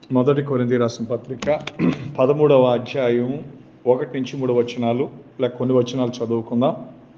మొదటి కొరింది రాసిన పత్రిక పదమూడవ అధ్యాయం ఒకటి నుంచి మూడు వచనాలు లేక కొన్ని వచనాలు చదువుకుందాం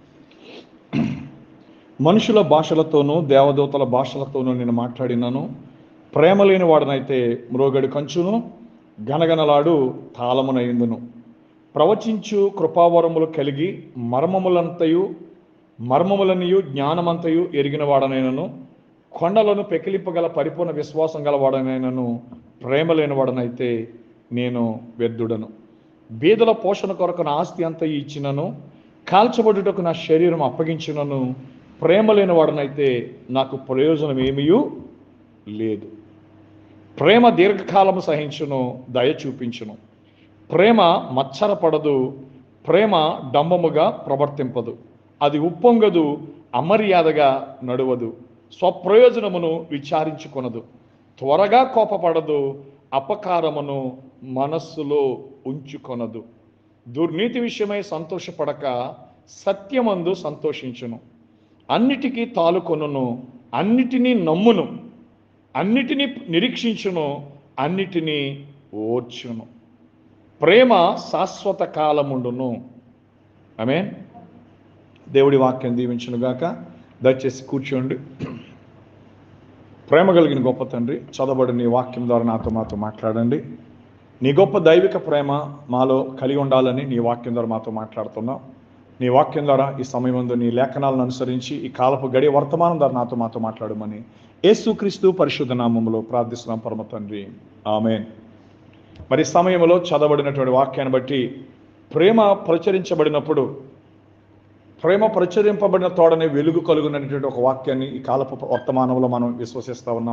మనుషుల భాషలతోనూ దేవదూతల భాషలతోనూ నేను మాట్లాడినాను ప్రేమ లేని వాడనైతే మ్రోగడి కంచును గనగనలాడు తాళమునయుందును ప్రవచించు కృపావరములు కలిగి మర్మములంతయు మర్మములనియు జ్ఞానమంతయు ఎరిగిన వాడనైనను కొండలను పెకిలింపగల పరిపూర్ణ విశ్వాసం గలవాడనైనను ప్రేమ లేనివాడనైతే నేను వ్యర్థుడను బీదల పోషణ కొరకు నా ఆస్తి అంతా ఇచ్చినను కాల్చబడుటకు నా శరీరం అప్పగించినను ప్రేమ లేనివాడనైతే నాకు ప్రయోజనం ఏమీయూ లేదు ప్రేమ దీర్ఘకాలము సహించును దయ చూపించును ప్రేమ మచ్చరపడదు ప్రేమ డంబముగా ప్రవర్తింపదు అది ఉప్పొంగదు అమర్యాదగా నడువదు స్వప్రయోజనమును విచారించుకొనదు త్వరగా కోపపడదు అపకారమును మనస్సులో ఉంచుకొనదు దుర్నీతి విషయమై సంతోషపడక సత్యమందు సంతోషించును అన్నిటికీ తాలుకొనును అన్నిటినీ నమ్మును అన్నిటినీ నిరీక్షించును అన్నిటినీ ఓర్చును ప్రేమ శాశ్వత కాలముండును ఆమె దేవుడి వాక్యం దీవించునుగాక దయచేసి కూర్చోండి ప్రేమ కలిగిన గొప్ప తండ్రి చదవబడి నీ వాక్యం ద్వారా నాతో మాతో మాట్లాడండి నీ గొప్ప దైవిక ప్రేమ మాలో కలిగి ఉండాలని నీ వాక్యం ద్వారా మాతో మాట్లాడుతున్నావు నీ వాక్యం ద్వారా ఈ సమయం నీ లేఖనాలను అనుసరించి ఈ కాలపు గడి వర్తమానం ద్వారా నాతో మాతో మాట్లాడమని యేసుక్రీస్తు పరిశుద్ధ నామములో ప్రార్థిస్తున్నాం పరమ తండ్రి ఆమెన్ మరి సమయంలో చదవబడినటువంటి వాక్యాన్ని బట్టి ప్రేమ ప్రచురించబడినప్పుడు ప్రేమ ప్రచురింపబడిన తోడనే వెలుగు కలుగునటువంటి ఒక వాక్యాన్ని ఈ కాలపు వర్తమానంలో మనం విశ్వసిస్తూ ఉన్నాం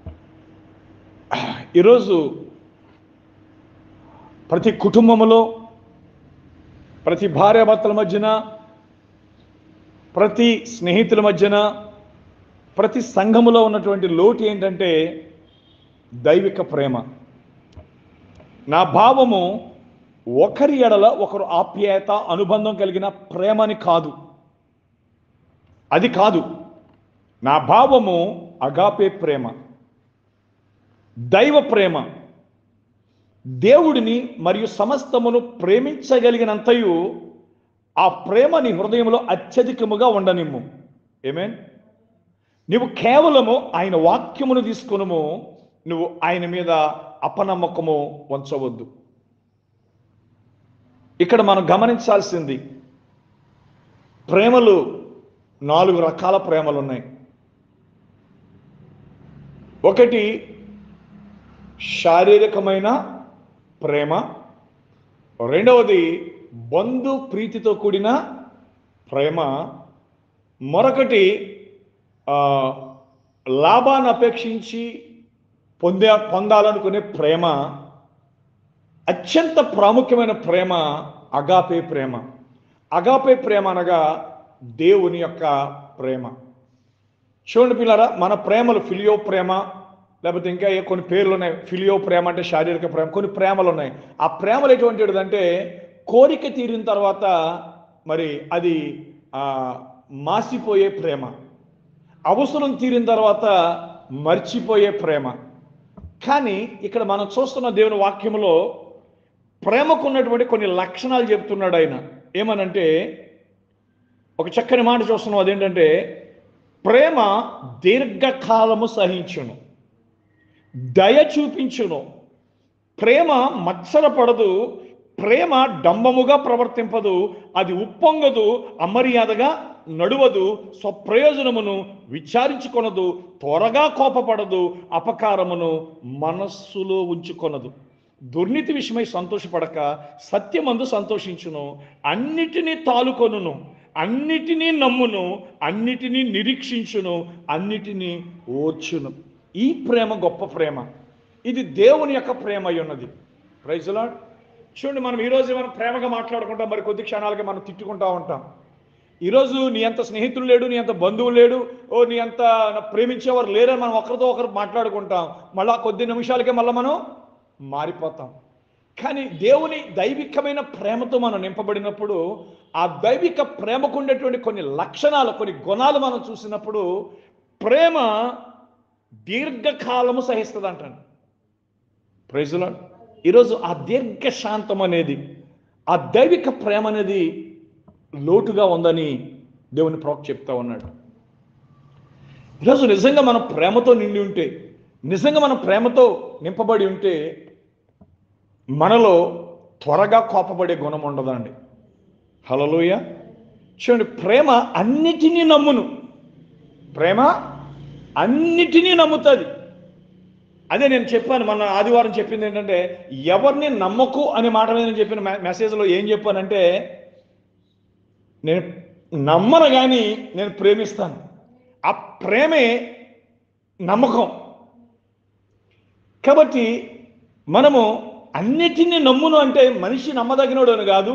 ఈరోజు ప్రతి కుటుంబంలో ప్రతి భార్యాభర్తల మధ్యన ప్రతి స్నేహితుల మధ్యన ప్రతి సంఘములో ఉన్నటువంటి లోటు ఏంటంటే దైవిక ప్రేమ నా భావము ఒకరి ఎడల ఒకరు ఆప్యాయత అనుబంధం కలిగిన ప్రేమని కాదు అది కాదు నా భావము అగాపే ప్రేమ దైవ ప్రేమ దేవుడిని మరియు సమస్తమును ప్రేమించగలిగినంతయు ఆ ప్రేమ నీ హృదయంలో అత్యధికముగా ఉండనిమ్ము ఏమేన్ నువ్వు కేవలము ఆయన వాక్యమును తీసుకునుము నువ్వు ఆయన మీద అపనమ్మకము వంచవద్దు ఇక్కడ మనం గమనించాల్సింది ప్రేమలు నాలుగు రకాల ప్రేమలు ఉన్నాయి ఒకటి శారీరకమైన ప్రేమ రెండవది బంధు ప్రీతితో కూడిన ప్రేమ మరొకటి లాభాన్ని అపేక్షించి పొందే పొందాలనుకునే ప్రేమ అత్యంత ప్రాముఖ్యమైన ప్రేమ అగాపే ప్రేమ అగాపే ప్రేమ అనగా దేవుని యొక్క ప్రేమ చూడండి పిల్లరా మన ప్రేమలు ఫిలియో ప్రేమ లేకపోతే ఇంకా ఏ కొన్ని పేర్లు ఉన్నాయి ఫిలియో ప్రేమ అంటే శారీరక ప్రేమ కొన్ని ప్రేమలు ఉన్నాయి ఆ ప్రేమలు ఎటువంటిది అంటే కోరిక తీరిన తర్వాత మరి అది మాసిపోయే ప్రేమ అవసరం తీరిన తర్వాత మర్చిపోయే ప్రేమ కానీ ఇక్కడ మనం చూస్తున్న దేవుని వాక్యములో ప్రేమకు ఉన్నటువంటి కొన్ని లక్షణాలు చెప్తున్నాడు ఆయన ఏమనంటే ఒక చక్కని మాట చూస్తున్నాం అదేంటంటే ప్రేమ దీర్ఘకాలము సహించును దయ చూపించును ప్రేమ మత్సరపడదు ప్రేమ డంబముగా ప్రవర్తింపదు అది ఉప్పొంగదు అమర్యాదగా నడువదు స్వప్రయోజనమును విచారించుకొనదు త్వరగా కోపపడదు అపకారమును మనస్సులో ఉంచుకొనదు దుర్నీతి విషయమై సంతోషపడక సత్యమందు సంతోషించును అన్నిటినీ తాలుకొనును అన్నిటినీ నమ్మును అన్నిటినీ నిరీక్షించును అన్నిటినీ ఓర్చును ఈ ప్రేమ గొప్ప ప్రేమ ఇది దేవుని యొక్క ప్రేమ అయి ఉన్నది ప్రైజ్లాడ్ చూడండి మనం ఈరోజు మనం ప్రేమగా మాట్లాడుకుంటాం మరి కొద్ది క్షణాలకి మనం తిట్టుకుంటా ఉంటాం ఈరోజు నీ అంత స్నేహితులు లేడు నీ అంత బంధువు లేడు ఓ నీ అంత ప్రేమించేవారు లేరని మనం ఒకరితో ఒకరు మాట్లాడుకుంటాం మళ్ళా కొద్ది నిమిషాలకే మళ్ళీ మనం మారిపోతాం కానీ దేవుని దైవికమైన ప్రేమతో మనం నింపబడినప్పుడు ఆ దైవిక ప్రేమకు ఉండేటువంటి కొన్ని లక్షణాలు కొన్ని గుణాలు మనం చూసినప్పుడు ప్రేమ దీర్ఘకాలము సహిస్తుంది అంటాను ప్రైజులా ఈరోజు ఆ దీర్ఘ శాంతం అనేది ఆ దైవిక ప్రేమ అనేది లోటుగా ఉందని దేవుని ప్రవక్త చెప్తా ఉన్నాడు ఈరోజు నిజంగా మనం ప్రేమతో నిండి ఉంటే నిజంగా మనం ప్రేమతో నింపబడి ఉంటే మనలో త్వరగా కోపపడే గుణం ఉండదండి హలోయ చూడండి ప్రేమ అన్నిటినీ నమ్మును ప్రేమ అన్నిటినీ నమ్ముతుంది అదే నేను చెప్పాను మొన్న ఆదివారం చెప్పింది ఏంటంటే ఎవరిని నమ్మకు అనే మాట మీద నేను చెప్పిన మె- మెసేజ్లో ఏం చెప్పానంటే నేను నమ్మను కానీ నేను ప్రేమిస్తాను ఆ ప్రేమే నమ్మకం కాబట్టి మనము అన్నిటినీ నమ్మును అంటే మనిషి నమ్మదగినోడు అని కాదు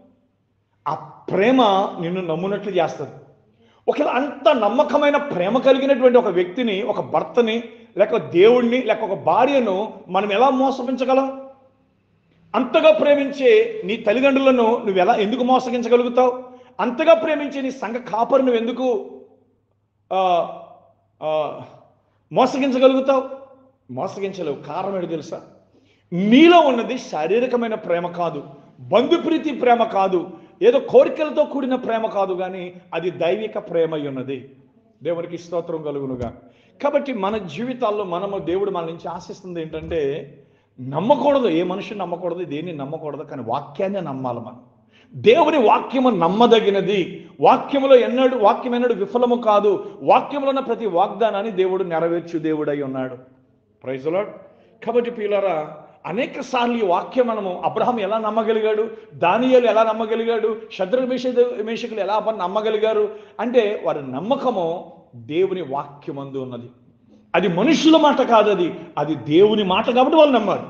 ఆ ప్రేమ నిన్ను నమ్మునట్లు చేస్తుంది ఒకవేళ అంత నమ్మకమైన ప్రేమ కలిగినటువంటి ఒక వ్యక్తిని ఒక భర్తని లేక దేవుణ్ణి లేక ఒక భార్యను మనం ఎలా మోసపించగలం అంతగా ప్రేమించే నీ తల్లిదండ్రులను నువ్వు ఎలా ఎందుకు మోసగించగలుగుతావు అంతగా ప్రేమించే నీ సంఘ కాపరి నువ్వు ఎందుకు ఆ, ఆ, మోసగించగలుగుతావు మోసగించలేవు కారణం ఏంటి తెలుసా నీలో ఉన్నది శారీరకమైన ప్రేమ కాదు బంధుప్రీతి ప్రేమ కాదు ఏదో కోరికలతో కూడిన ప్రేమ కాదు కానీ అది దైవిక ప్రేమ అయి ఉన్నది దేవునికి స్తోత్రం కలుగునుగా కాబట్టి మన జీవితాల్లో మనము దేవుడు మన నుంచి ఆశిస్తుంది ఏంటంటే నమ్మకూడదు ఏ మనిషిని నమ్మకూడదు దేన్ని నమ్మకూడదు కానీ వాక్యాన్ని నమ్మాలి మనం దేవుని వాక్యము నమ్మదగినది వాక్యములో ఎన్నడు వాక్యం ఎన్నడు విఫలము కాదు వాక్యములో ఉన్న ప్రతి వాగ్దానాన్ని దేవుడు నెరవేర్చు దేవుడై ఉన్నాడు ప్రైజ్ లాడ్ కాబట్టి పీలరా అనేక సార్లు ఈ వాక్యం మనము అబ్రహం ఎలా నమ్మగలిగాడు దానియాలు ఎలా నమ్మగలిగాడు శత్రు మేషకులు ఎలా అబ్బా నమ్మగలిగారు అంటే వారి నమ్మకము దేవుని వాక్యమందు ఉన్నది అది మనుషుల మాట కాదు అది అది దేవుని మాట కాబట్టి వాళ్ళు నమ్మారు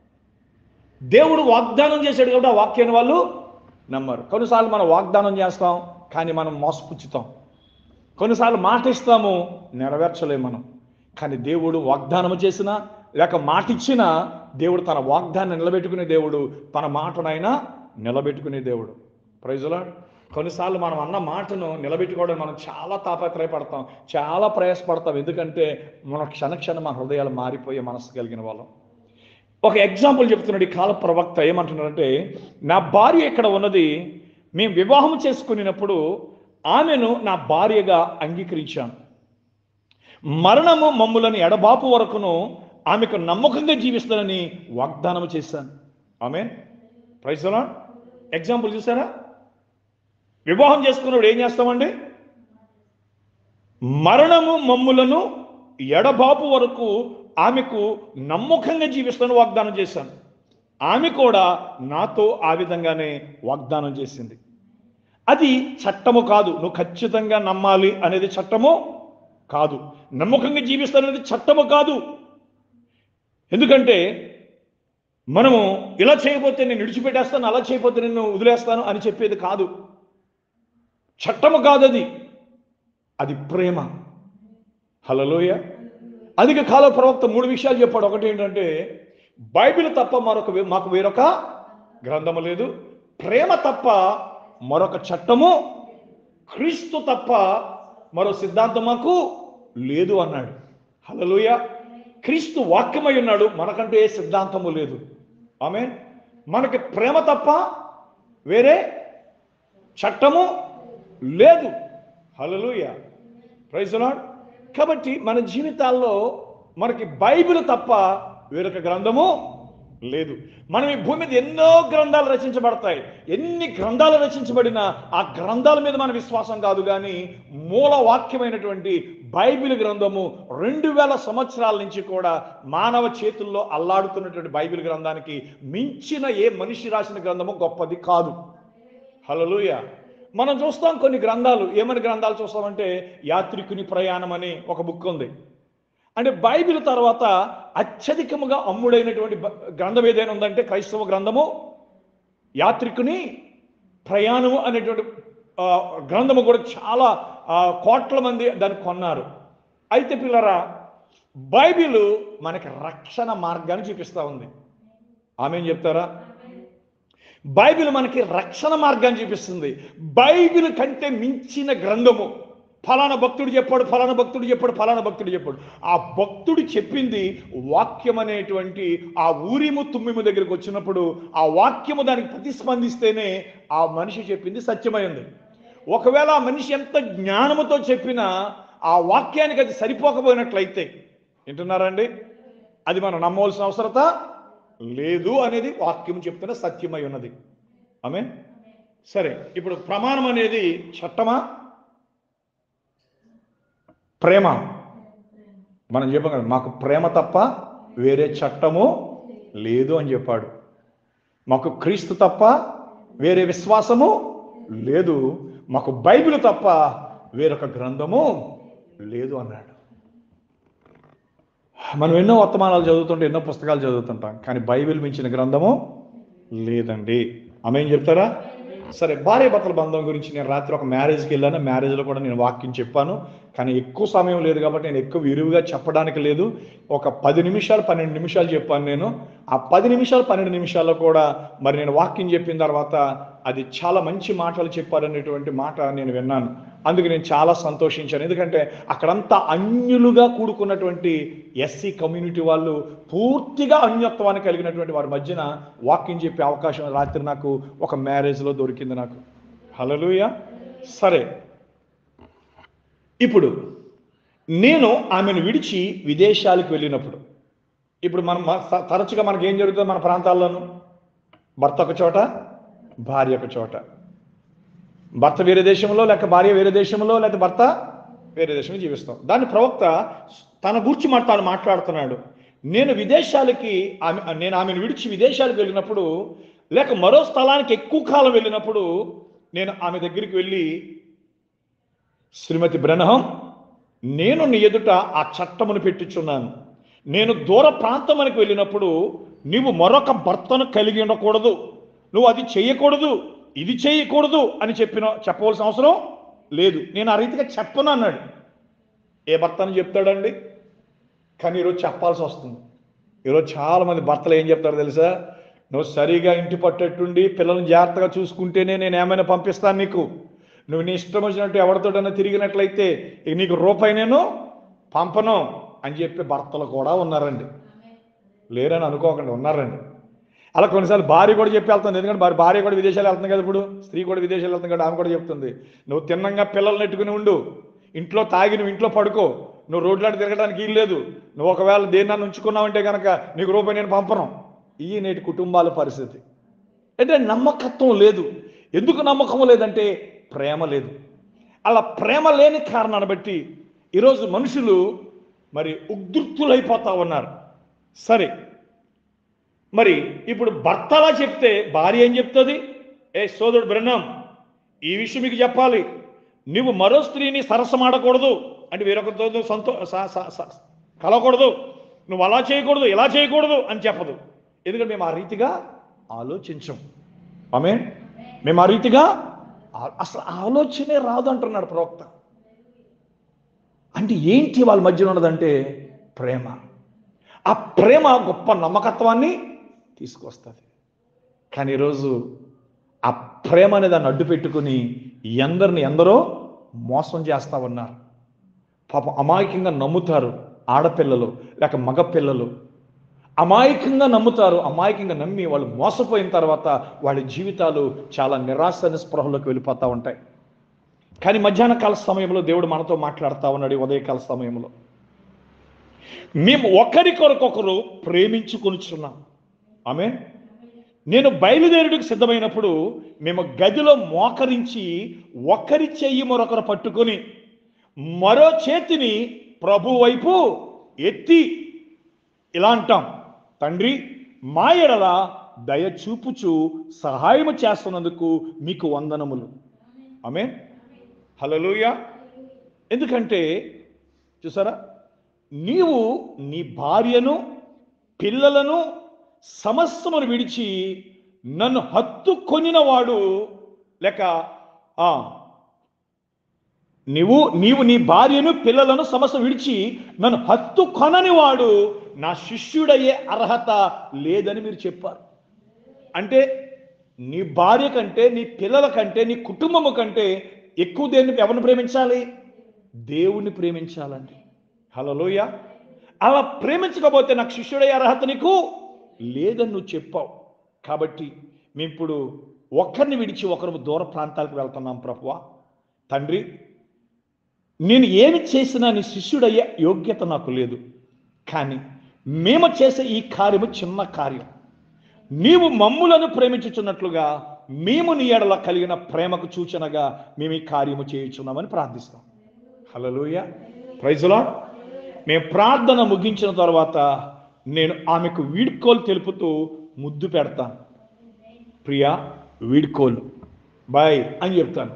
దేవుడు వాగ్దానం చేశాడు కాబట్టి ఆ వాక్యాన్ని వాళ్ళు నమ్మరు కొన్నిసార్లు మనం వాగ్దానం చేస్తాం కానీ మనం మోసపుచ్చుతాం కొన్నిసార్లు మాట ఇస్తాము నెరవేర్చలేము మనం కానీ దేవుడు వాగ్దానం చేసినా లేక మాట ఇచ్చినా దేవుడు తన వాగ్దాన్ని నిలబెట్టుకునే దేవుడు తన మాటనైనా నిలబెట్టుకునే దేవుడు ప్రైజులా కొన్నిసార్లు మనం అన్న మాటను నిలబెట్టుకోవడం మనం చాలా తాపత్రయపడతాం చాలా ప్రయాసపడతాం ఎందుకంటే మన క్షణక్షణం మన హృదయాలు మారిపోయే మనసు కలిగిన వాళ్ళం ఒక ఎగ్జాంపుల్ చెప్తున్నాడు ఈ కాల ప్రవక్త ఏమంటున్నాడంటే నా భార్య ఇక్కడ ఉన్నది మేము వివాహం చేసుకునేటప్పుడు ఆమెను నా భార్యగా అంగీకరించాను మరణము మమ్ములను ఎడబాపు వరకును ఆమెకు నమ్మకంగా జీవిస్తానని వాగ్దానం చేశాను ఆమె ప్రైసలా ఎగ్జాంపుల్ చూసారా వివాహం చేసుకున్నప్పుడు ఏం చేస్తామండి మరణము మమ్ములను ఎడబాపు వరకు ఆమెకు నమ్మకంగా జీవిస్తాను వాగ్దానం చేశాను ఆమె కూడా నాతో ఆ విధంగానే వాగ్దానం చేసింది అది చట్టము కాదు నువ్వు ఖచ్చితంగా నమ్మాలి అనేది చట్టము కాదు నమ్మకంగా జీవిస్తాననేది చట్టము కాదు ఎందుకంటే మనము ఇలా చేయకపోతే నేను విడిచిపెట్టేస్తాను అలా చేయకపోతే నేను వదిలేస్తాను అని చెప్పేది కాదు చట్టము కాదు అది అది ప్రేమ హలలోయ అధిక కాల ప్రవక్త మూడు విషయాలు చెప్పాడు ఒకటి ఏంటంటే బైబిల్ తప్ప మరొక వే- మాకు వేరొక గ్రంథము లేదు ప్రేమ తప్ప మరొక చట్టము క్రీస్తు తప్ప మరో సిద్ధాంతం మాకు లేదు అన్నాడు హలలుయ క్రీస్తు వాక్యమై ఉన్నాడు మనకంటూ ఏ సిద్ధాంతము లేదు ఆమె మనకి ప్రేమ తప్ప వేరే చట్టము లేదు హలలుయ ప్రైజ్ లాడ్ కాబట్టి మన జీవితాల్లో మనకి బైబిల్ తప్ప వేరొక గ్రంథము లేదు మనం ఈ భూమి మీద ఎన్నో గ్రంథాలు రచించబడతాయి ఎన్ని గ్రంథాలు రచించబడినా ఆ గ్రంథాల మీద మన విశ్వాసం కాదు కానీ మూల వాక్యమైనటువంటి బైబిల్ గ్రంథము రెండు వేల సంవత్సరాల నుంచి కూడా మానవ చేతుల్లో అల్లాడుతున్నటువంటి బైబిల్ గ్రంథానికి మించిన ఏ మనిషి రాసిన గ్రంథము గొప్పది కాదు హలలుయ మనం చూస్తాం కొన్ని గ్రంథాలు ఏమని గ్రంథాలు చూస్తామంటే యాత్రికుని ప్రయాణం అని ఒక బుక్ ఉంది అంటే బైబిల్ తర్వాత అత్యధికముగా అమ్ముడైనటువంటి బ- గ్రంథం ఏదైనా ఉందంటే క్రైస్తవ గ్రంథము యాత్రికుని ప్రయాణము అనేటువంటి ఆ, గ్రంథము కూడా చాలా ఆ, కోట్ల మంది దాన్ని కొన్నారు అయితే పిల్లరా బైబిల్ మనకి రక్షణ మార్గాన్ని చూపిస్తూ ఉంది ఆమె చెప్తారా బైబిల్ మనకి రక్షణ మార్గాన్ని చూపిస్తుంది బైబిల్ కంటే మించిన గ్రంథము ఫలానా భక్తుడు చెప్పాడు ఫలానా భక్తుడు చెప్పాడు ఫలానా భక్తుడు చెప్పాడు ఆ భక్తుడు చెప్పింది వాక్యం అనేటువంటి ఆ ఊరిము తుమ్మిము దగ్గరికి వచ్చినప్పుడు ఆ వాక్యము దానికి ప్రతిస్పందిస్తేనే ఆ మనిషి చెప్పింది సత్యమైంది ఒకవేళ ఆ మనిషి ఎంత జ్ఞానముతో చెప్పినా ఆ వాక్యానికి అది సరిపోకపోయినట్లయితే వింటున్నారండి అది మనం నమ్మవలసిన అవసరత లేదు అనేది వాక్యం చెప్తున్న సత్యమై ఉన్నది ఆమె సరే ఇప్పుడు ప్రమాణం అనేది చట్టమా ప్రేమ మనం చెప్పాం కదా మాకు ప్రేమ తప్ప వేరే చట్టము లేదు అని చెప్పాడు మాకు క్రీస్తు తప్ప వేరే విశ్వాసము లేదు మాకు బైబిల్ తప్ప వేరొక గ్రంథము లేదు అన్నాడు మనం ఎన్నో వర్తమానాలు చదువుతుంటే ఎన్నో పుస్తకాలు చదువుతుంటాం కానీ బైబిల్ మించిన గ్రంథము లేదండి ఆమె ఏం చెప్తారా సరే భార్య భర్తల బంధం గురించి నేను రాత్రి ఒక మ్యారేజ్కి వెళ్ళాను మ్యారేజ్లో కూడా నేను వాక్యం చెప్పాను కానీ ఎక్కువ సమయం లేదు కాబట్టి నేను ఎక్కువ విరివిగా చెప్పడానికి లేదు ఒక పది నిమిషాలు పన్నెండు నిమిషాలు చెప్పాను నేను ఆ పది నిమిషాలు పన్నెండు నిమిషాల్లో కూడా మరి నేను వాక్యం చెప్పిన తర్వాత అది చాలా మంచి మాటలు చెప్పారనేటువంటి మాట నేను విన్నాను అందుకు నేను చాలా సంతోషించాను ఎందుకంటే అక్కడంతా అన్యులుగా కూడుకున్నటువంటి ఎస్సీ కమ్యూనిటీ వాళ్ళు పూర్తిగా అన్యత్వాన్ని కలిగినటువంటి వారి మధ్యన వాక్యం చెప్పే అవకాశం రాత్రి నాకు ఒక మ్యారేజ్లో దొరికింది నాకు హలలుయ సరే ఇప్పుడు నేను ఆమెను విడిచి విదేశాలకు వెళ్ళినప్పుడు ఇప్పుడు మనం మ- త- తరచుగా మనకి ఏం జరుగుతుంది మన ప్రాంతాల్లోనూ భర్త ఒక చోట భార్య ఒక చోట భర్త వేరే దేశంలో లేక భార్య వేరే దేశంలో లేక భర్త వేరే దేశంలో జీవిస్తాం దాని ప్రవక్త తన గురించి మాట తాను మాట్లాడుతున్నాడు నేను విదేశాలకి ఆమె నేను ఆమెను విడిచి విదేశాలకు వెళ్ళినప్పుడు లేక మరో స్థలానికి ఎక్కువ కాలం వెళ్ళినప్పుడు నేను ఆమె దగ్గరికి వెళ్ళి శ్రీమతి బ్రహ్మం నేను నీ ఎదుట ఆ చట్టమును పెట్టించున్నాను నేను దూర ప్రాంతమునికి వెళ్ళినప్పుడు నీవు మరొక భర్తను కలిగి ఉండకూడదు నువ్వు అది చేయకూడదు ఇది చేయకూడదు అని చెప్పిన చెప్పవలసిన అవసరం లేదు నేను ఆ రీతిగా చెప్పను అన్నాడు ఏ భర్తను చెప్తాడండి కానీ ఈరోజు చెప్పాల్సి వస్తుంది ఈరోజు చాలా మంది భర్తలు ఏం చెప్తారు తెలుసా నువ్వు సరిగా ఇంటి పట్టేట్టుండి పిల్లల్ని జాగ్రత్తగా చూసుకుంటేనే నేను ఏమైనా పంపిస్తాను నీకు నువ్వు నీ ఇష్టం వచ్చినట్టు ఎవరితోటైనా తిరిగినట్లయితే ఇక నీకు రూపాయి నేను పంపను అని చెప్పి భర్తలు కూడా ఉన్నారండి లేరని అనుకోకండి ఉన్నారండి అలా కొన్నిసార్లు భార్య కూడా చెప్పి వెళ్తుంది ఎందుకంటే భార్య భార్య కూడా విదేశాలు వెళ్తుంది కదా ఇప్పుడు స్త్రీ కూడా విదేశాలు వెళ్తుంది కదా ఆమె కూడా చెప్తుంది నువ్వు తిన్నంగా పిల్లల్ని నెట్టుకుని ఉండు ఇంట్లో తాగి నువ్వు ఇంట్లో పడుకో నువ్వు రోడ్లాంటి తిరగడానికి వీలు లేదు నువ్వు ఒకవేళ దేన్ని ఉంచుకున్నావంటే కనుక నీకు రూపాయి నేను పంపను ఈ నేటి కుటుంబాల పరిస్థితి అంటే నమ్మకత్వం లేదు ఎందుకు నమ్మకం లేదంటే ప్రేమ లేదు అలా ప్రేమ లేని కారణాన్ని బట్టి ఈరోజు మనుషులు మరి ఉద్రిక్తులైపోతా ఉన్నారు సరే మరి ఇప్పుడు భర్తలా చెప్తే భార్య ఏం చెప్తుంది ఏ సోదరుడు బ్రహ్మం ఈ విషయం మీకు చెప్పాలి నువ్వు మరో స్త్రీని సరసమాడకూడదు అంటే వేరొకరితో సంతో స- స- స- కలవకూడదు నువ్వు అలా చేయకూడదు ఇలా చేయకూడదు అని చెప్పదు ఎందుకంటే మేము ఆ రీతిగా ఆలోచించం ఆమె మేము ఆ రీతిగా ఆ- అసలు ఆలోచనే రాదు అంటున్నాడు ప్రవక్త అంటే ఏంటి వాళ్ళ మధ్యన ఉన్నదంటే ప్రేమ ఆ ప్రేమ గొప్ప నమ్మకత్వాన్ని తీసుకొస్తుంది కానీ ఈరోజు ఆ ప్రేమ అనే దాన్ని అడ్డు పెట్టుకుని ఎందరిని ఎందరో మోసం చేస్తా ఉన్నారు పాపం అమాయకంగా నమ్ముతారు ఆడపిల్లలు లేక మగపిల్లలు అమాయకంగా నమ్ముతారు అమాయకంగా నమ్మి వాళ్ళు మోసపోయిన తర్వాత వాళ్ళ జీవితాలు చాలా నిరాశ నిస్పృహలోకి వెళ్ళిపోతూ ఉంటాయి కానీ మధ్యాహ్న కాల సమయంలో దేవుడు మనతో మాట్లాడుతూ ఉన్నాడు ఈ ఉదయకాల సమయంలో మేము ఒకరికొరకొకరు ప్రేమించుకొనిచున్నాం ఆమె నేను బయలుదేరుడికి సిద్ధమైనప్పుడు మేము గదిలో మోకరించి ఒకరి చెయ్యి మరొకరు పట్టుకొని మరో చేతిని ప్రభు వైపు ఎత్తి ఇలా అంటాం తండ్రి మా ఎడల దయ చూపుచు సహాయము చేస్తున్నందుకు మీకు వందనములు ఆమె హలలుయ ఎందుకంటే చూసారా నీవు నీ భార్యను పిల్లలను సమస్తమును విడిచి నన్ను హత్తుకొనినవాడు లేక ఆ, నీవు నీవు నీ భార్యను పిల్లలను సమస్య విడిచి నన్ను హత్తు కొనని వాడు నా శిష్యుడయ్యే అర్హత లేదని మీరు చెప్పారు అంటే నీ భార్య కంటే నీ పిల్లల కంటే నీ కుటుంబము కంటే ఎక్కువ దేన్ని ఎవరిని ప్రేమించాలి దేవుణ్ణి ప్రేమించాలండి హలోయ అలా ప్రేమించకపోతే నాకు శిష్యుడయ్యే అర్హత నీకు లేదని నువ్వు చెప్పావు కాబట్టి మేము ఇప్పుడు ఒక్కరిని విడిచి ఒకరు దూర ప్రాంతాలకు వెళ్తున్నాం ప్రభువా తండ్రి నేను ఏమి చేసినా నీ శిష్యుడయ్యే యోగ్యత నాకు లేదు కానీ మేము చేసే ఈ కార్యము చిన్న కార్యం నీవు మమ్ములను ప్రేమించుచున్నట్లుగా మేము నీ ఎడల కలిగిన ప్రేమకు సూచనగా మేము ఈ కార్యము చేయుచున్నామని ప్రార్థిస్తాం హలోయ ప్రైజులా మేము ప్రార్థన ముగించిన తర్వాత నేను ఆమెకు వీడ్కోలు తెలుపుతూ ముద్దు పెడతాను ప్రియా వీడ్కోలు బాయ్ అని చెప్తాను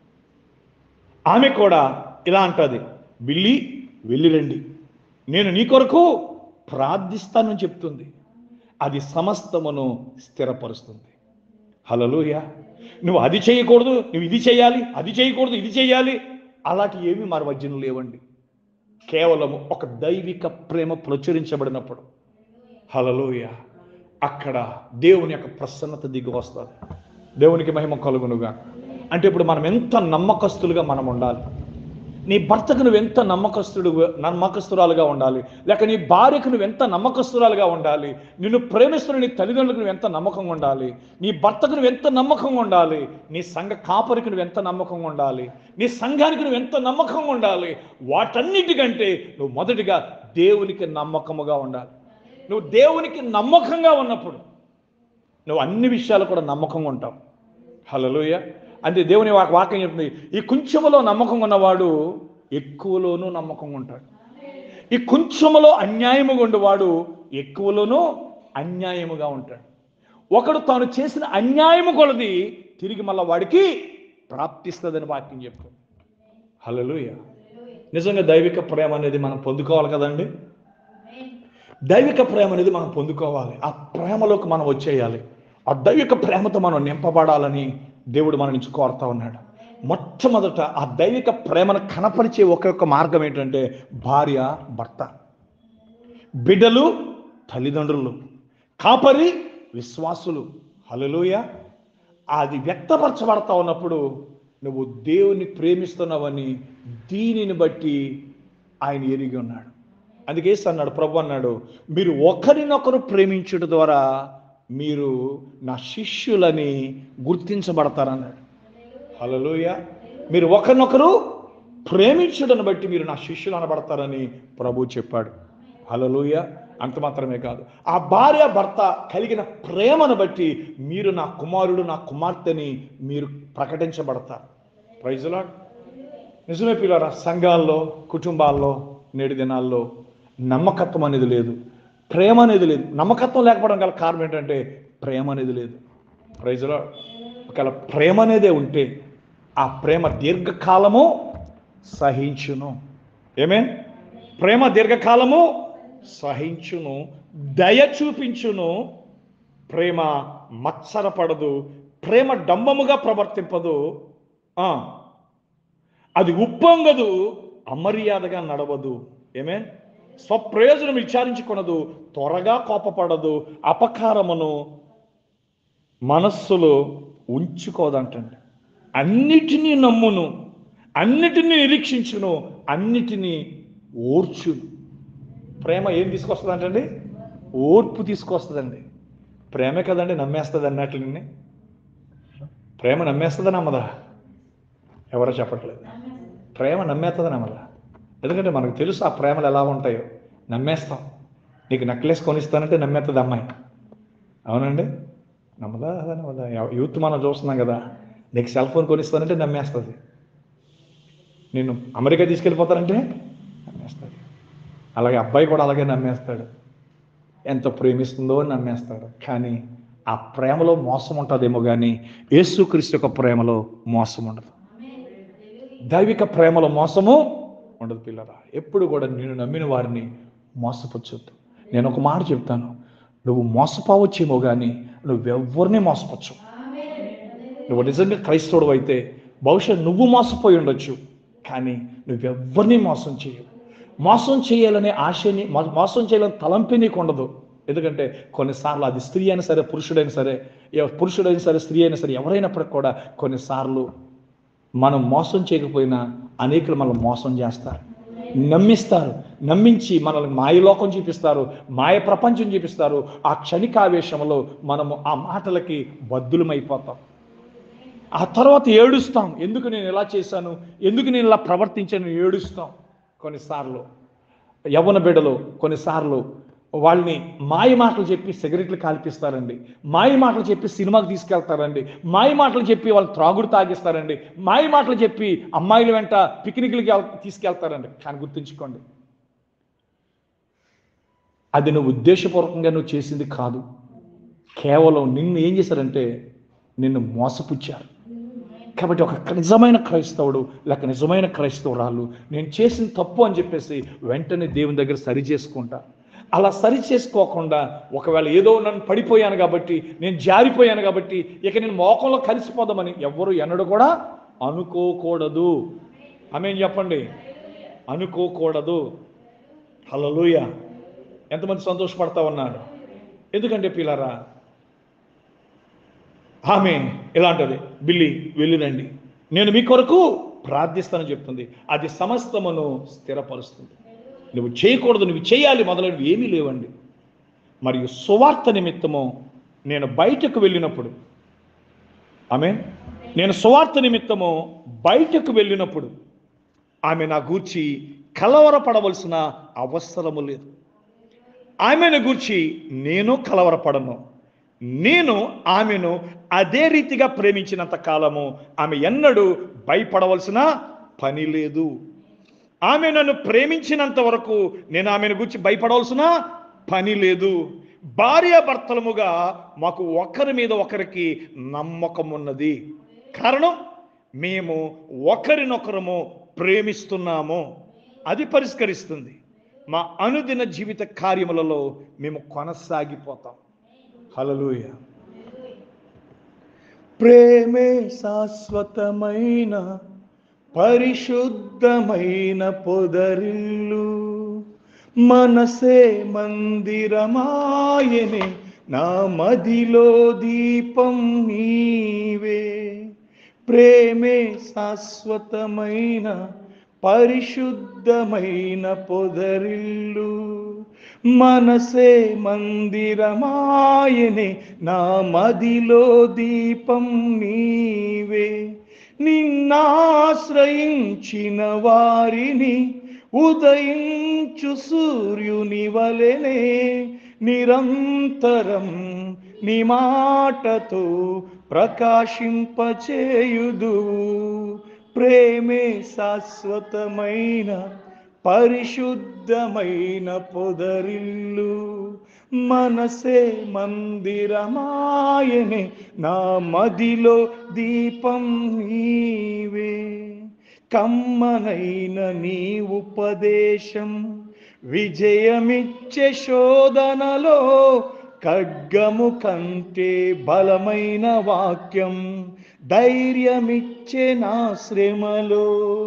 ఆమె కూడా ఇలా అంటది బిల్లి వెళ్ళిరండి నేను నీ కొరకు ప్రార్థిస్తానని చెప్తుంది అది సమస్తమును స్థిరపరుస్తుంది హలలుయ నువ్వు అది చేయకూడదు నువ్వు ఇది చేయాలి అది చేయకూడదు ఇది చేయాలి అలాంటి ఏమీ మన మధ్యన లేవండి కేవలము ఒక దైవిక ప్రేమ ప్రచురించబడినప్పుడు హలలుయ అక్కడ దేవుని యొక్క ప్రసన్నత దిగి వస్తుంది దేవునికి మహిమ కలుగునుగా అంటే ఇప్పుడు మనం ఎంత నమ్మకస్తులుగా మనం ఉండాలి నీ భర్తకు నువ్వు ఎంత నమ్మకస్తుడు నమ్మకస్తురాలుగా ఉండాలి లేక నీ భార్యకు నువ్వు ఎంత నమ్మకస్తురాలుగా ఉండాలి నిన్ను ప్రేమిస్తున్న నీ తల్లిదండ్రులకు నువ్వు ఎంత నమ్మకంగా ఉండాలి నీ భర్తకు నువ్వు ఎంత నమ్మకంగా ఉండాలి నీ సంఘ కాపరికి నువ్వు ఎంత నమ్మకంగా ఉండాలి నీ సంఘానికి నువ్వు ఎంత నమ్మకంగా ఉండాలి వాటన్నిటికంటే నువ్వు మొదటిగా దేవునికి నమ్మకముగా ఉండాలి నువ్వు దేవునికి నమ్మకంగా ఉన్నప్పుడు నువ్వు అన్ని విషయాలు కూడా నమ్మకంగా ఉంటావు హలోయ అంటే దేవుని వా- వాక్యం చెప్తుంది ఈ కొంచెములో నమ్మకం ఉన్నవాడు ఎక్కువలోనూ నమ్మకంగా ఉంటాడు ఈ కొంచెములో అన్యాయముగా ఉండేవాడు ఎక్కువలోనూ అన్యాయముగా ఉంటాడు ఒకడు తాను చేసిన అన్యాయము కొలది తిరిగి మళ్ళా వాడికి ప్రాప్తిస్తుందని వాక్యం చెప్తుంది హలోయ నిజంగా దైవిక ప్రేమ అనేది మనం పొందుకోవాలి కదండి దైవిక ప్రేమ అనేది మనం పొందుకోవాలి ఆ ప్రేమలోకి మనం వచ్చేయాలి ఆ దైవిక ప్రేమతో మనం నింపబడాలని దేవుడు మన నుంచి కోరుతా ఉన్నాడు మొట్టమొదట ఆ దైవిక ప్రేమను కనపరిచే ఒక్కొక్క మార్గం ఏంటంటే భార్య భర్త బిడ్డలు తల్లిదండ్రులు కాపరి విశ్వాసులు హలలుయ అది వ్యక్తపరచబడతా ఉన్నప్పుడు నువ్వు దేవుని ప్రేమిస్తున్నావని దీనిని బట్టి ఆయన ఎరిగి ఉన్నాడు అందుకే యేసు అన్నాడు ప్రభు అన్నాడు మీరు ఒకరినొకరు ప్రేమించుట ద్వారా మీరు నా శిష్యులని గుర్తించబడతారన్నాడు హలోయ మీరు ఒకరినొకరు ప్రేమించుడని బట్టి మీరు నా శిష్యులు అనబడతారని ప్రభు చెప్పాడు హలోయ అంత మాత్రమే కాదు ఆ భార్య భర్త కలిగిన ప్రేమను బట్టి మీరు నా కుమారుడు నా కుమార్తెని మీరు ప్రకటించబడతారు ప్రైజులా నిజమే పిల్లరా సంఘాల్లో కుటుంబాల్లో నేటి దినాల్లో నమ్మకత్వం అనేది లేదు ప్రేమ అనేది లేదు నమ్మకత్వం లేకపోవడం గల కారణం ఏంటంటే ప్రేమ అనేది లేదు ప్రైజ్లో ఒకవేళ ప్రేమ అనేదే ఉంటే ఆ ప్రేమ దీర్ఘకాలము సహించును ఏమే ప్రేమ దీర్ఘకాలము సహించును దయ చూపించును ప్రేమ మత్సరపడదు ప్రేమ డంబముగా ప్రవర్తింపదు ఆ, అది ఉప్పొంగదు అమర్యాదగా నడవదు ఏమే స్వప్రయోజనం విచారించుకొనదు త్వరగా కోపపడదు అపకారమును మనస్సులో ఉంచుకోదంటండి అన్నిటినీ నమ్మును అన్నిటినీ నిరీక్షించును అన్నిటినీ ఓర్చును ప్రేమ ఏం తీసుకొస్తుందంటండి ఓర్పు తీసుకొస్తుందండి ప్రేమే కదండి నమ్మేస్తుంది అన్నట్లని ప్రేమ నమ్మేస్తుందా నమ్మదా ఎవరో చెప్పట్లేదు ప్రేమ నమ్మేస్తుందా నమ్మదా ఎందుకంటే మనకు తెలుసు ఆ ప్రేమలు ఎలా ఉంటాయో నమ్మేస్తాం నీకు నెక్లెస్ కొనిస్తానంటే నమ్మేస్తుంది అమ్మాయి అవునండి నమ్మదా అదా నమ్మదా ఎవ- యూత్ మనం చూస్తున్నాం కదా నీకు సెల్ ఫోన్ కొనిస్తానంటే నమ్మేస్తుంది నేను అమెరికా తీసుకెళ్ళిపోతానంటే నమ్మేస్తుంది అలాగే అబ్బాయి కూడా అలాగే నమ్మేస్తాడు ఎంత ప్రేమిస్తుందో అని నమ్మేస్తాడు కానీ ఆ ప్రేమలో మోసం ఉంటుందేమో కానీ యేసుక్రీస్తు యొక్క ప్రేమలో మోసం ఉండదు దైవిక ప్రేమలో మోసము ఉండదు పిల్లరా ఎప్పుడు కూడా నేను నమ్మిన వారిని మోసపరచొద్దు నేను ఒక మాట చెప్తాను నువ్వు మోసపోవచ్చేమో కానీ నువ్వెవ్వరిని మోసపరచు నువ్వు నిజంగా క్రైస్తవుడు అయితే బహుశా నువ్వు మోసపోయి ఉండొచ్చు కానీ నువ్వెవ్వరిని మోసం చేయవు మోసం చేయాలనే ఆశని మో- మోసం చేయాలని తలంపే నీకు ఉండదు ఎందుకంటే కొన్నిసార్లు అది స్త్రీ అయినా సరే పురుషుడైనా సరే ఎవ- పురుషుడైనా సరే స్త్రీ అయినా సరే ఎవరైనప్పటికి కూడా కొన్నిసార్లు మనం మోసం చేయకపోయినా అనేకులు మనల్ని మోసం చేస్తారు నమ్మిస్తారు నమ్మించి మనల్ని మాయలోకం చూపిస్తారు మాయ ప్రపంచం చూపిస్తారు ఆ క్షణికావేశంలో మనము ఆ మాటలకి బద్దులమైపోతాం ఆ తర్వాత ఏడుస్తాం ఎందుకు నేను ఇలా చేశాను ఎందుకు నేను ఇలా ప్రవర్తించాను ఏడుస్తాం కొన్నిసార్లు యవ్వన బిడ్డలు కొన్నిసార్లు వాళ్ళని మాయ మాటలు చెప్పి సిగరెట్లు కాల్పిస్తారండి మాయ మాటలు చెప్పి సినిమాకి తీసుకెళ్తారండి మాయ మాటలు చెప్పి వాళ్ళు త్రాగుడు తాగిస్తారండి మాయ మాటలు చెప్పి అమ్మాయిల వెంట పిక్నిక్లకి వెళ్- తీసుకెళ్తారండి కానీ గుర్తుంచుకోండి అది నువ్వు ఉద్దేశపూర్వకంగా నువ్వు చేసింది కాదు కేవలం నిన్ను ఏం చేశారంటే నిన్ను మోసపుచ్చారు కాబట్టి ఒక నిజమైన క్రైస్తవుడు లేక నిజమైన క్రైస్తవురాలు నేను చేసిన తప్పు అని చెప్పేసి వెంటనే దేవుని దగ్గర సరి చేసుకుంటా అలా సరి చేసుకోకుండా ఒకవేళ ఏదో నన్ను పడిపోయాను కాబట్టి నేను జారిపోయాను కాబట్టి ఇక నేను మోకంలో కలిసిపోదామని ఎవ్వరు ఎన్నడూ కూడా అనుకోకూడదు ఆమె చెప్పండి అనుకోకూడదు హల్లెలూయ ఎంతమంది సంతోషపడతా ఉన్నారు ఎందుకంటే పిల్లరా ఆమె ఇలాంటిది బిల్లి వెళ్ళిరండి నేను మీ కొరకు ప్రార్థిస్తానని చెప్తుంది అది సమస్తమును స్థిరపరుస్తుంది నువ్వు చేయకూడదు నువ్వు చేయాలి మొదలైనవి ఏమీ లేవండి మరియు సువార్త నిమిత్తము నేను బయటకు వెళ్ళినప్పుడు ఆమె నేను సువార్త నిమిత్తము బయటకు వెళ్ళినప్పుడు ఆమె నా గూర్చి కలవరపడవలసిన అవసరము లేదు ఆమెను గూర్చి నేను కలవరపడను నేను ఆమెను అదే రీతిగా ప్రేమించినంత కాలము ఆమె ఎన్నడూ భయపడవలసిన పని లేదు ఆమె నన్ను ప్రేమించినంత వరకు నేను ఆమెను గురించి భయపడవలసిన పని లేదు భార్యాభర్తలముగా మాకు ఒకరి మీద ఒకరికి నమ్మకం ఉన్నది కారణం మేము ఒకరినొకరము ప్రేమిస్తున్నాము అది పరిష్కరిస్తుంది మా అనుదిన జీవిత కార్యములలో మేము కొనసాగిపోతాం హలలుయ ప్రేమే శాశ్వతమైన పరిశుద్ధమైన పొదరిల్లు మనసే మందిరమాయనే నా మదిలో దీపం నీవే ప్రేమే శాశ్వతమైన పరిశుద్ధమైన పొదరిల్లు మనసే మందిరమాయనే నా మదిలో దీపం నీవే నిన్నాశ్రయించిన వారిని ఉదయించు సూర్యుని వలెనే నిరంతరం నీ మాటతో ప్రకాశింపచేయుదు ప్రేమే శాశ్వతమైన పరిశుద్ధమైన పొదరిల్లు మనసే మందిరమాయనే నా మదిలో దీపం నీవే కమ్మనైన నీ ఉపదేశం విజయమిచ్చే శోధనలో ఖడ్గము కంటే బలమైన వాక్యం ధైర్యమిచ్చే నా శ్రమలో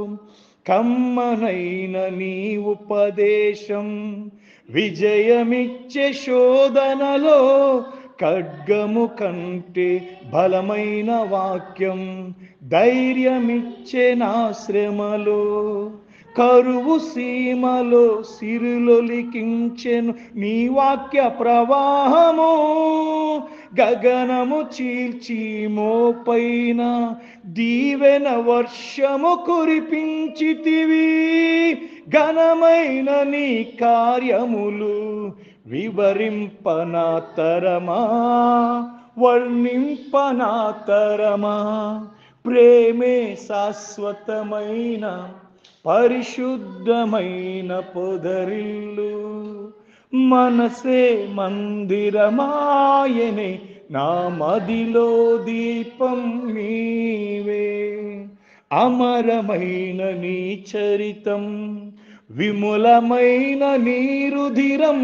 కమ్మనైన నీ ఉపదేశం విజయమిచ్చే శోధనలో ఖడ్గము కంటే బలమైన వాక్యం ధైర్యమిచ్చే నా శ్రమలో కరువు సీమలో సిరులొలికించెను నీ వాక్య ప్రవాహము గగనము చీల్చి మోపైన దీవెన వర్షము కురిపించితివి ఘనమైన నీ కార్యములు వివరింపనా తరమా వర్ణింపనా తరమా ప్రేమే శాశ్వతమైన పరిశుద్ధమైన పొదరిల్లు మనసే మందిరమాయనే నా మదిలో దీపం నీవే అమరమైన నీ చరితం విములమైన నీ రుధిరం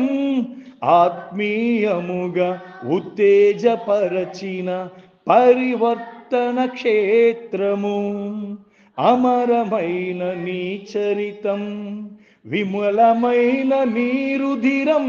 ఆత్మీయముగా ఉత్తేజపరచిన పరివర్తన క్షేత్రము అమరమైన నీ చరితం విమలమైన నీ రుధిరం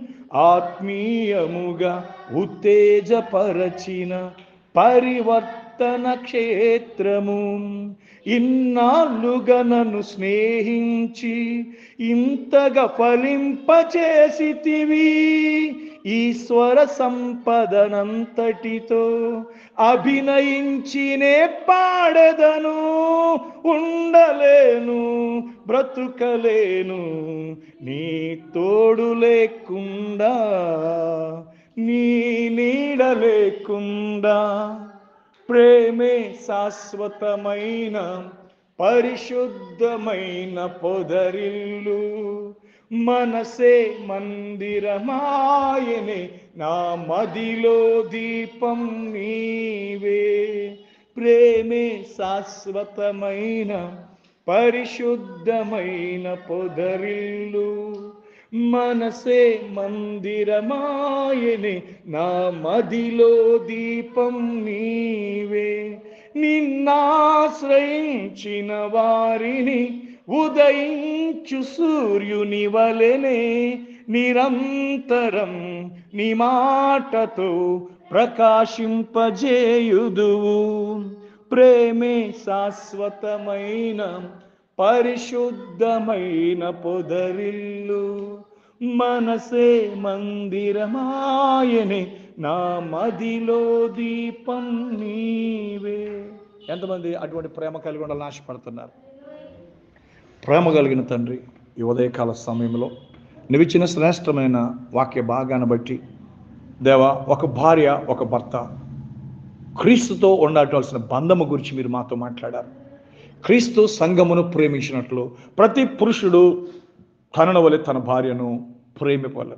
ఆత్మీయముగా ఉత్తేజపరచిన పరివర్తన ప్రార్థన క్షేత్రము ఇన్నాళ్ళుగా నన్ను స్నేహించి ఇంతగా ఫలింపచేసితివి ఈశ్వర సంపదనంతటితో అభినయించినే పాడెదను ఉండలేను బ్రతుకలేను నీ తోడు లేకుండా నీ నీడ లేకుండా ప్రేమే శాశ్వతమైన పరిశుద్ధమైన పొదరిల్లు మనసే మందిరమాయనే నా మదిలో దీపం నీవే ప్రేమే శాశ్వతమైన పరిశుద్ధమైన పొదరిల్లు మనసే మందిరమాయనే నా మదిలో దీపం నీవే నిన్నాశ్రయించిన వారిని ఉదయించు సూర్యుని వలెనే నిరంతరం నీ మాటతో ప్రకాశింపజేయుదువు ప్రేమే శాశ్వతమైన పరిశుద్ధమైన పొదరిల్లు మనసే మందిరమాయనే నా మదిలో దీపం నీవే ఎంతమంది అటువంటి ప్రేమ కలిగి ఉండాలని ఆశపడుతున్నారు ప్రేమ కలిగిన తండ్రి ఈ ఉదయకాల సమయంలో నివిచిన శ్రేష్టమైన వాక్య భాగాన్ని బట్టి దేవా ఒక భార్య ఒక భర్త క్రీస్తుతో ఉండవలసిన బంధము గురించి మీరు మాతో మాట్లాడారు క్రీస్తు సంఘమును ప్రేమించినట్లు ప్రతి పురుషుడు తనను వలె తన భార్యను ప్రేమిపలరు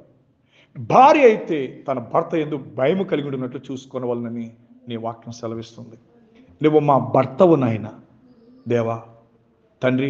భార్య అయితే తన భర్త ఎందుకు భయము కలిగి ఉన్నట్లు చూసుకోవాలని నీ వాక్యం సెలవిస్తుంది నువ్వు మా భర్తవు నాయన దేవా తండ్రి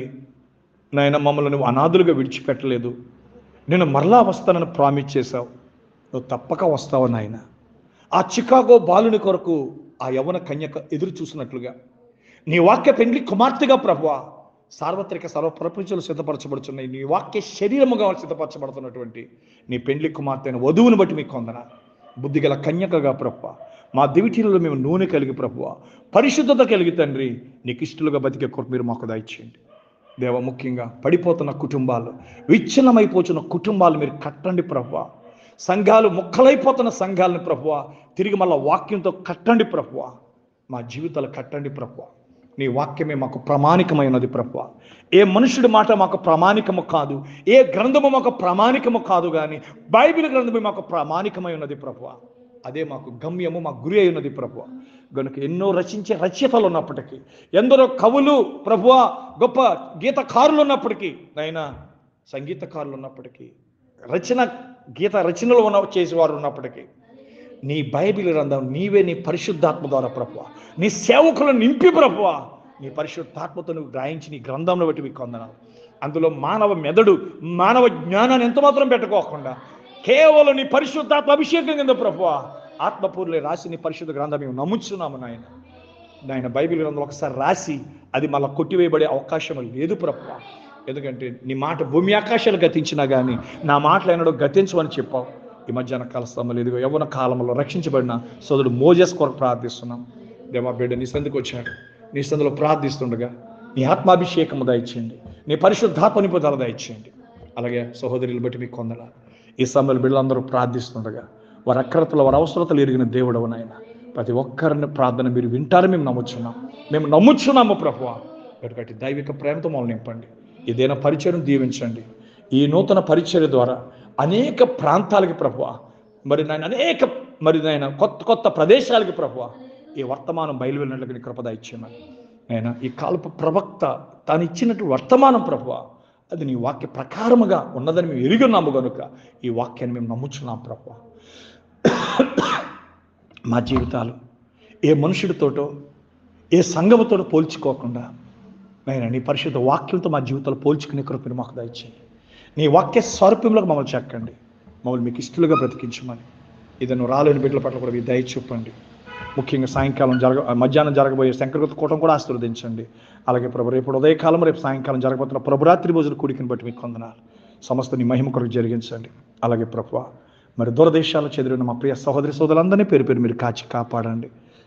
నాయన మమ్మల్ని నువ్వు అనాథులుగా విడిచిపెట్టలేదు నేను మరలా వస్తానని ప్రామిస్ చేశావు నువ్వు తప్పక వస్తావు నాయన ఆ చికాగో బాలుని కొరకు ఆ యవన కన్యక ఎదురు చూసినట్లుగా నీ వాక్య పెండ్లి కుమార్తెగా ప్రభువ సార్వత్రిక సర్వ ప్రపంచంలో సిద్ధపరచబడుతున్నాయి నీ వాక్య శరీరముగా సిద్ధపరచబడుతున్నటువంటి నీ పెండ్లి కుమార్తె అయిన వధువుని బట్టి మీకు కొందన బుద్ధిగల కన్యకగా ప్రభువ మా దివిటీలలో మేము నూనె కలిగి ప్రభువ పరిశుద్ధత కలిగి తండ్రి నీకు ఇష్టలుగా బతికే కొరకు మీరు మాకు దయచేయండి దేవ ముఖ్యంగా పడిపోతున్న కుటుంబాలు విచ్ఛిన్నమైపోతున్న కుటుంబాలు మీరు కట్టండి ప్రభువ సంఘాలు ముక్కలైపోతున్న సంఘాలను ప్రభువ తిరిగి మళ్ళా వాక్యంతో కట్టండి ప్రభువ మా జీవితాలు కట్టండి ప్రభువ నీ వాక్యమే మాకు ప్రామాణికమైనది ప్రభువ ఏ మనుషుడి మాట మాకు ప్రామాణికము కాదు ఏ గ్రంథము మాకు ప్రామాణికము కాదు కానీ బైబిల్ గ్రంథమే మాకు ప్రామాణికమై ఉన్నది ప్రభువ అదే మాకు గమ్యము మా గురి అయి ఉన్నది ప్రభువ గనుక ఎన్నో రచించే రచయితలు ఉన్నప్పటికీ ఎందరో కవులు ప్రభువ గొప్ప గీతకారులు ఉన్నప్పటికీ నైనా సంగీతకారులు ఉన్నప్పటికీ రచన గీత రచనలు ఉన్న చేసేవారు ఉన్నప్పటికీ నీ బైబిల్ గ్రంథం నీవే నీ పరిశుద్ధాత్మ ద్వారా ప్రభువ నీ సేవకులను నింపి ప్రభువ నీ పరిశుద్ధాత్మతో నువ్వు గ్రహించి నీ గ్రంథంలో బట్టి మీకు కొందనాలు అందులో మానవ మెదడు మానవ జ్ఞానాన్ని ఎంత మాత్రం పెట్టుకోకుండా కేవలం నీ పరిశుద్ధాత్మ అభిషేకం కింద ప్రభువ ఆత్మపూర్లే రాసి నీ పరిశుద్ధ గ్రంథం మేము నమ్ముచున్నాము నాయన నాయన బైబిల్ గ్రంథం ఒకసారి రాసి అది మళ్ళీ కొట్టివేయబడే అవకాశం లేదు ప్రభువ ఎందుకంటే నీ మాట భూమి ఆకాశాలు గతించినా కానీ నా మాటలు ఎన్నడో గతించమని చెప్పావు ఈ మధ్యాహ్న కాల సమయంలో ఇదిగో యవ్వన కాలంలో రక్షించబడిన సోదరుడు మోజస్ కొరకు ప్రార్థిస్తున్నాం దేవా బిడ్డ నీ సందుకు వచ్చాడు నీ సందులో ప్రార్థిస్తుండగా నీ ఆత్మాభిషేకము దయచేయండి నీ పరిశుద్ధాత్మ నిపుదల దయచేయండి అలాగే సహోదరులు బట్టి మీకు కొందల ఈ సమయంలో బిడ్డలందరూ ప్రార్థిస్తుండగా వారి అక్రతలు వారి అవసరతలు ఎరిగిన దేవుడవు నాయన ప్రతి ఒక్కరిని ప్రార్థన మీరు వింటారని మేము నమ్ముచున్నాం మేము నమ్ముచున్నాము ప్రభువ ఎందుకంటే దైవిక ప్రేమతో మమ్మల్ని నింపండి ఏదైనా పరిచయం దీవించండి ఈ నూతన పరిచర్య ద్వారా అనేక ప్రాంతాలకి ప్రభువ మరి నాయన అనేక మరి నాయన కొత్త కొత్త ప్రదేశాలకి ప్రభువ ఈ వర్తమానం బయలువెళ్ళినట్లుగా నీ కృపద ఇచ్చేయమని నేను ఈ కాలపు ప్రవక్త తాను ఇచ్చినట్టు వర్తమానం ప్రభువ అది నీ వాక్య ప్రకారముగా ఉన్నదని మేము ఎరుగున్నాము కనుక ఈ వాక్యాన్ని మేము నమ్ముచున్నాం ప్రభువ మా జీవితాలు ఏ మనుషుడితోటో ఏ సంఘముతోటో పోల్చుకోకుండా నేను నీ పరిశుద్ధ వాక్యంతో మా జీవితాలు పోల్చుకునే కృపను మాకు దయచేయండి నీ వాక్య స్వరూపంలోకి మమ్మల్ని చెక్కండి మమ్మల్ని మీకు ఇష్టలుగా బ్రతికించమని ఇది నువ్వు రాలేని బిడ్డల పట్ల కూడా మీ దయ చూపండి ముఖ్యంగా సాయంకాలం జరగ మధ్యాహ్నం జరగబోయే శంకరగత కూటం కూడా ఆశీర్వదించండి అలాగే ప్రభు రేపు ఉదయకాలం రేపు సాయంకాలం జరగబోతున్న ప్రభురాత్రి భోజన కూడికని బట్టి మీకు కొందనాలు సమస్త నీ మహిమ కొరకు జరిగించండి అలాగే ప్రభు మరి దూరదేశాల్లో చెదిరిన మా ప్రియ సహోదరి సోదరులందరినీ పేరు పేరు మీరు కాచి కాపాడండి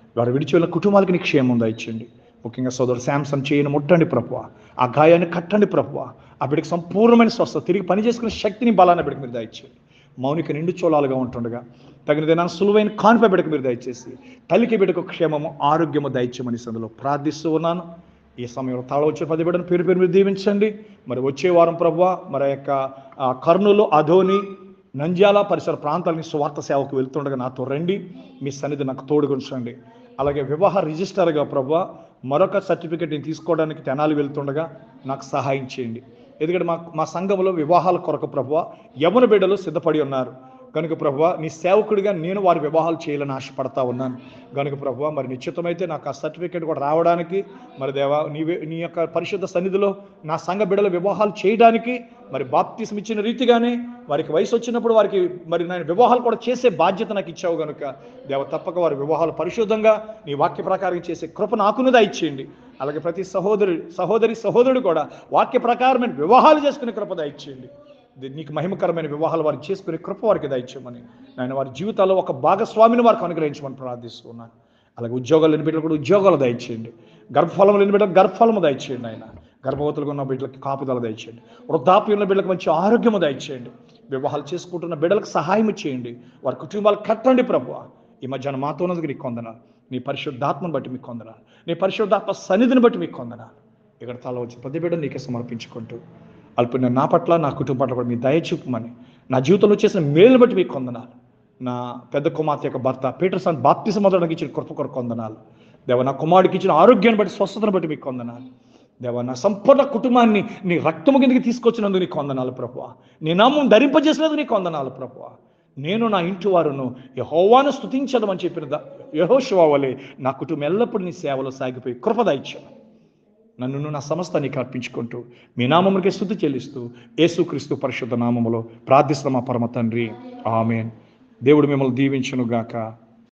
వారు విడిచి వెళ్ళిన కుటుంబాలకి నీ క్షేమం దయచేయండి ముఖ్యంగా సోదరు శాంసన్ చేయని ముట్టండి ప్రభువ ఆ గాయాన్ని కట్టండి ప్రభువ ఆ బిడ్డకి సంపూర్ణమైన స్వస్థత తిరిగి పని చేసుకునే శక్తిని బలాన్ని బిడ్డకి మీరు దయచేయండి మౌనిక నిండు చోళాలుగా ఉంటుండగా తగిన దినాన్ని సులువైన కాన్పై బిడ్డకు మీరు దయచేసి తల్లికి బిడ్డకు క్షేమము ఆరోగ్యము దయచేయమని సందులో ప్రార్థిస్తూ ఉన్నాను ఈ సమయంలో తాళ వచ్చే పది బిడ్డను పేరు పేరు మీరు దీవించండి మరి వచ్చే వారం ప్రభువ మరి ఆ యొక్క ఆ, కర్నూలు అధోని నంద్యాల పరిసర ప్రాంతాలని స్వార్థ సేవకు వెళ్తుండగా నాతో రండి మీ సన్నిధి నాకు తోడుగుంచండి అలాగే వివాహ రిజిస్టర్గా ప్రభు మరొక సర్టిఫికేట్ నేను తీసుకోవడానికి తెనాలి వెళ్తుండగా నాకు సహాయం చేయండి ఎందుకంటే మా మా సంఘంలో వివాహాల కొరకు ప్రభు యవన బిడ్డలు సిద్ధపడి ఉన్నారు కనుక ప్రభు నీ సేవకుడిగా నేను వారి వివాహాలు చేయాలని ఆశపడతా ఉన్నాను కనుక ప్రభు మరి నిశ్చితమైతే నాకు ఆ సర్టిఫికేట్ కూడా రావడానికి మరి దేవా నీ నీ యొక్క పరిశుద్ధ సన్నిధిలో నా సంఘ బిడ్డల వివాహాలు చేయడానికి మరి బాప్తిసం ఇచ్చిన రీతిగానే వారికి వయసు వచ్చినప్పుడు వారికి మరి నేను వివాహాలు కూడా చేసే బాధ్యత నాకు ఇచ్చావు కనుక దేవ తప్పక వారి వివాహాలు పరిశుద్ధంగా నీ వాక్య ప్రకారం చేసే కృప నాకును దయచేయండి అలాగే ప్రతి సహోదరు సహోదరి సహోదరుడు కూడా వాక్య ప్రకారమైన వివాహాలు చేసుకునే కృప దయచేయండి ఇది నీకు మహిమకరమైన వివాహాలు వారికి చేసుకునే కృప వారికి దయచేయమని నేను వారి జీవితాల్లో ఒక భాగస్వామిని వారికి అనుగ్రహించమని ప్రార్థిస్తున్నాను అలాగే ఉద్యోగాలు లేని బిడ్డలు కూడా ఉద్యోగాలు దయచేయండి గర్భఫలం లేని బిడ్డలకు గర్భఫలము దయచేయండి ఆయన గర్భవతులుగా ఉన్న బిడ్డలకి కాపుదల దయచేయండి వృద్ధాప్యం ఉన్న బిడ్డలకు మంచి ఆరోగ్యము దయచేయండి వివాహాలు చేసుకుంటున్న బిడ్డలకు సహాయం చేయండి వారి కుటుంబాలు కట్టండి ప్రభు ఈ మధ్యాహ్నం మాతో ఉన్నందుకు నీకు కొందనాలు నీ పరిశుద్ధాత్మను బట్టి మీకు కొందనాలు నీ పరిశుద్ధాత్మ సన్నిధిని బట్టి మీకు కొందనాలు ఇక్కడ తల వచ్చి ప్రతి బిడ్డ నీకే సమర్పించుకుంటూ అల్పున్న నా పట్ల నా కుటుంబం పట్ల కూడా మీ దయ చూపమని నా జీవితంలో చేసిన మేలుని బట్టి మీకు కొందనాలు నా పెద్ద కుమార్తె యొక్క భర్త పీటర్సన్ బాప్తిసం మొదలడానికి ఇచ్చిన కృప కొరకు కొందనాలు దేవ నా కుమారుడికి ఇచ్చిన ఆరోగ్యాన్ని బట్టి స్వస్థతను బట్టి మీకు కొందనాలు దేవ నా సంపూర్ణ కుటుంబాన్ని నీ రక్తము కిందకి తీసుకొచ్చినందుకు నీకు వందనాలు ప్రభువ నీ నామం ధరింపజేసినందుకు నీకు వందనాలు ప్రభువ నేను నా ఇంటి వారును యహోవాను స్తుతించదమని చెప్పిన ద- యెహోషువ వలె నా కుటుంబం ఎల్లప్పుడూ నీ సేవలో సాగిపోయి కృపద ఇచ్చాను నన్ను నా సమస్తానికి అర్పించుకుంటూ మీ నామములకే స్థుతి చెల్లిస్తూ యేసుక్రీస్తు పరిశుద్ధ నామములో ప్రార్థిస్తున్న మా పరమ తండ్రి ఆమెన్ దేవుడు మిమ్మల్ని దీవించును గాక